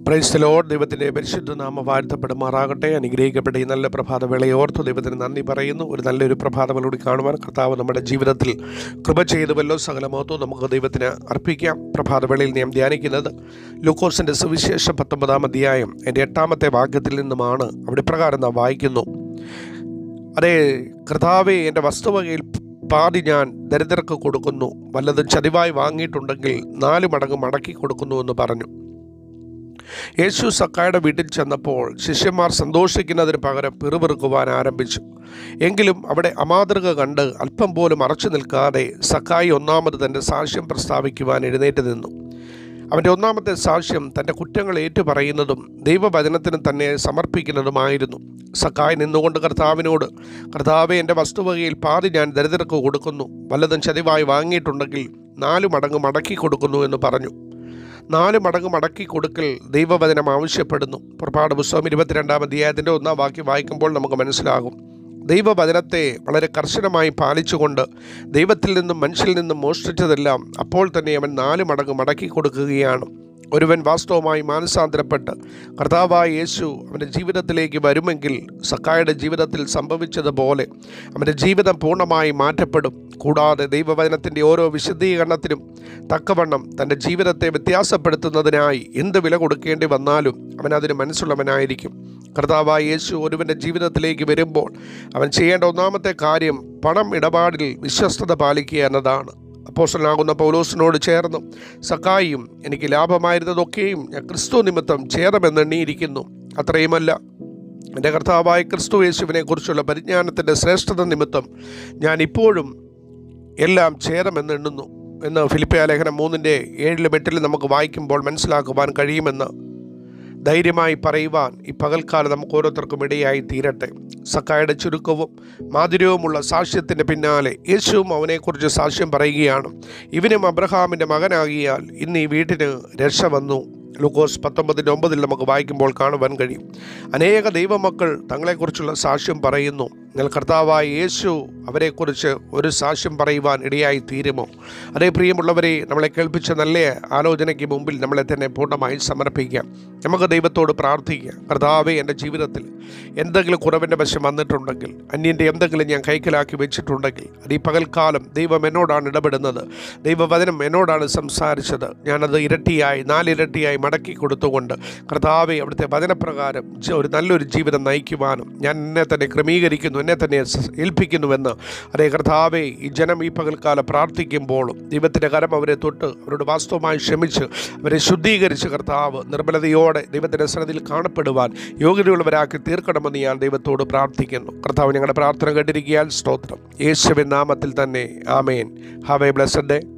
price load ദൈവത്തിൻ്റെ പരിശുദ്ധ നാമ വാഴ്ത്തപ്പെടുമാറാകട്ടെ അനുഗ്രഹിക്കപ്പെട്ട ഈ നല്ല പ്രഭാതവേളയെ ഓർത്ത് ദൈവത്തിന് നന്ദി പറയുന്നു ഒരു നല്ലൊരു പ്രഭാതവേളൂടി കാണുവാൻ കർത്താവ് നമ്മുടെ ജീവിതത്തിൽ കൃപ ചെയ്തുവല്ലോ സകലമോത്തോ നമുക്ക് ദൈവത്തിന് അർപ്പിക്കാം പ്രഭാതവേളയിൽ നാം ധ്യാനിക്കുന്നത് ലൂക്കോസിൻ്റെ സുവിശേഷം പത്തൊമ്പതാം അധ്യായം എൻ്റെ എട്ടാമത്തെ വാക്യത്തിൽ നിന്നുമാണ് അവിടെ പ്രകാരം നാം വായിക്കുന്നു അതേ കർത്താവെ എൻ്റെ വസ്തുവകയിൽ പാതി ഞാൻ ദരിദ്രർക്ക് കൊടുക്കുന്നു വല്ലതും ചതിവായി വാങ്ങിയിട്ടുണ്ടെങ്കിൽ നാല് മടങ്ങ് മടക്കി കൊടുക്കുന്നു എന്ന് പറഞ്ഞു യേശു സക്കായുടെ വീട്ടിൽ ചെന്നപ്പോൾ ശിഷ്യന്മാർ സന്തോഷിക്കുന്നതിന് പകരം പിറുപിറുക്കുവാൻ ആരംഭിച്ചു എങ്കിലും അവിടെ അമാതൃക കണ്ട് അല്പം പോലും അറച്ചു നിൽക്കാതെ സക്കായി ഒന്നാമത് തൻ്റെ സാക്ഷ്യം പ്രസ്താവിക്കുവാൻ എഴുന്നേറ്റ് നിന്നു അവൻ്റെ ഒന്നാമത്തെ സാക്ഷ്യം തൻ്റെ കുറ്റങ്ങൾ ഏറ്റുപറയുന്നതും ദൈവവചനത്തിന് തന്നെ സമർപ്പിക്കുന്നതുമായിരുന്നു സക്കായി നിന്നുകൊണ്ട് കർത്താവിനോട് കർത്താവെ എൻ്റെ വസ്തുവകയിൽ പാതി ഞാൻ ദരിദ്രർക്ക് കൊടുക്കുന്നു വല്ലതും ചതിവായി വാങ്ങിയിട്ടുണ്ടെങ്കിൽ നാലു മടങ്ങ് മടക്കി കൊടുക്കുന്നു എന്ന് പറഞ്ഞു നാല് മടങ്ങ് മടക്കി കൊടുക്കൽ ദൈവവചനം ആവശ്യപ്പെടുന്നു പുറപ്പാട് പുസ്തകം ഇരുപത്തിരണ്ടാം അധ്യായത്തിൻ്റെ ഒന്നാം വാക്യം വായിക്കുമ്പോൾ നമുക്ക് മനസ്സിലാകും ദൈവവചനത്തെ വളരെ കർശനമായി പാലിച്ചുകൊണ്ട് ദൈവത്തിൽ നിന്നും മനുഷ്യരിൽ നിന്നും മോഷ്ടിച്ചതെല്ലാം അപ്പോൾ തന്നെ അവൻ നാല് മടങ്ങ് മടക്കി കൊടുക്കുകയാണ് ഒരുവൻ വാസ്തവമായി മാനസാന്തരപ്പെട്ട് കർത്താവായ യേശു അവൻ്റെ ജീവിതത്തിലേക്ക് വരുമെങ്കിൽ സക്കായുടെ ജീവിതത്തിൽ സംഭവിച്ചതുപോലെ അവൻ്റെ ജീവിതം പൂർണ്ണമായി മാറ്റപ്പെടും കൂടാതെ ദൈവവചനത്തിൻ്റെ ഓരോ വിശദീകരണത്തിനും തക്കവണ്ണം തൻ്റെ ജീവിതത്തെ വ്യത്യാസപ്പെടുത്തുന്നതിനായി എന്ത് വില കൊടുക്കേണ്ടി വന്നാലും അവൻ അതിന് മനസ്സുള്ളവനായിരിക്കും കർത്താവായ യേശു ഒരുവൻ്റെ ജീവിതത്തിലേക്ക് വരുമ്പോൾ അവൻ ചെയ്യേണ്ട ഒന്നാമത്തെ കാര്യം പണം ഇടപാടിൽ വിശ്വസ്തത പാലിക്കുക എന്നതാണ് അപ്പോസ്റ്റലാകുന്ന പൗലോസിനോട് ചേർന്ന് സക്കായിയും എനിക്ക് ലാഭമായിരുന്നതൊക്കെയും ഞാൻ ക്രിസ്തു നിമിത്തം ഛേദമെന്നെണ്ണിയിരിക്കുന്നു അത്രയുമല്ല എൻ്റെ കർത്താവായ ക്രിസ്തു യേശുവിനെ കുറിച്ചുള്ള പരിജ്ഞാനത്തിൻ്റെ ശ്രേഷ്ഠത നിമിത്തം ഞാൻ ഇപ്പോഴും എല്ലാം ഛേദമെന്നെണ്ണുന്നു എന്ന് ഫിലിപ്പിയ ലേഖനം മൂന്നിൻ്റെ ഏഴിലും എട്ടിലും നമുക്ക് വായിക്കുമ്പോൾ മനസ്സിലാക്കുവാൻ കഴിയുമെന്ന് ധൈര്യമായി പറയുവാൻ ഈ പകൽക്കാലം നമുക്ക് ഓരോരുത്തർക്കും ഇടയായി തീരട്ടെ സക്കായുടെ ചുരുക്കവും മാധുര്യവുമുള്ള സാക്ഷ്യത്തിൻ്റെ പിന്നാലെ യേശുവും അവനെക്കുറിച്ച് സാക്ഷ്യം പറയുകയാണ് ഇവനും അബ്രഹാമിൻ്റെ മകനാകിയാൽ ഇന്ന് ഈ വീട്ടിന് രക്ഷ വന്നു ലൂക്കോസ് പത്തൊമ്പതിൻ്റെ ഒമ്പതിൽ നമുക്ക് വായിക്കുമ്പോൾ കാണുവാൻ കഴിയും അനേക ദൈവമക്കൾ തങ്ങളെക്കുറിച്ചുള്ള സാക്ഷ്യം പറയുന്നു എന്നാൽ കർത്താവായ യേശു അവരെക്കുറിച്ച് ഒരു സാക്ഷ്യം പറയുവാൻ ഇടയായി തീരുമോ അതേ പ്രിയമുള്ളവരെ നമ്മളെ കേൾപ്പിച്ച നല്ല ആലോചനയ്ക്ക് മുമ്പിൽ നമ്മളെ തന്നെ പൂർണ്ണമായി സമർപ്പിക്കാം നമുക്ക് ദൈവത്തോട് പ്രാർത്ഥിക്കാം കർത്താവെ എൻ്റെ ജീവിതത്തിൽ എന്തെങ്കിലും കുറവിൻ്റെ വശം വന്നിട്ടുണ്ടെങ്കിൽ അന്യൻ്റെ എന്തെങ്കിലും ഞാൻ കൈക്കലാക്കി വെച്ചിട്ടുണ്ടെങ്കിൽ അത് ഈ പകൽക്കാലം ദൈവം എന്നോടാണ് ഇടപെടുന്നത് ദൈവവചനം എന്നോടാണ് സംസാരിച്ചത് ഞാനത് ഇരട്ടിയായി നാലിരട്ടിയായി മടക്കി കൊടുത്തുകൊണ്ട് കർത്താവെ അവിടുത്തെ വചനപ്രകാരം ജ- ഒരു നല്ലൊരു ജീവിതം നയിക്കുവാനും ഞാൻ എന്നെ തന്നെ ക്രമീകരിക്കുന്നു എന്നെ തന്നെ സ- ഏൽപ്പിക്കുന്നുവെന്ന് അതേ കർത്താവെ ഈ ജനം ഈ പകൽക്കാലം പ്രാർത്ഥിക്കുമ്പോഴും ദൈവത്തിൻ്റെ കരം അവരെ തൊട്ട് അവരോട് വാസ്തവമായി ക്ഷമിച്ച് അവരെ ശുദ്ധീകരിച്ച് കർത്താവ് നിർമ്മലതയോടെ ദൈവത്തിൻ്റെ സന്നദ്ധിയിൽ കാണപ്പെടുവാൻ യോഗ്യതയുള്ളവരാക്കി തീർക്കണമെന്ന് ഞാൻ ദൈവത്തോട് പ്രാർത്ഥിക്കുന്നു കർത്താവ് ഞങ്ങളുടെ പ്രാർത്ഥന കേട്ടിരിക്കാൻ സ്തോത്രം യേശുവിൻ നാമത്തിൽ തന്നെ ആമേൻ ഹാവ് എ ബ്ലസ്ഡ് ഡേ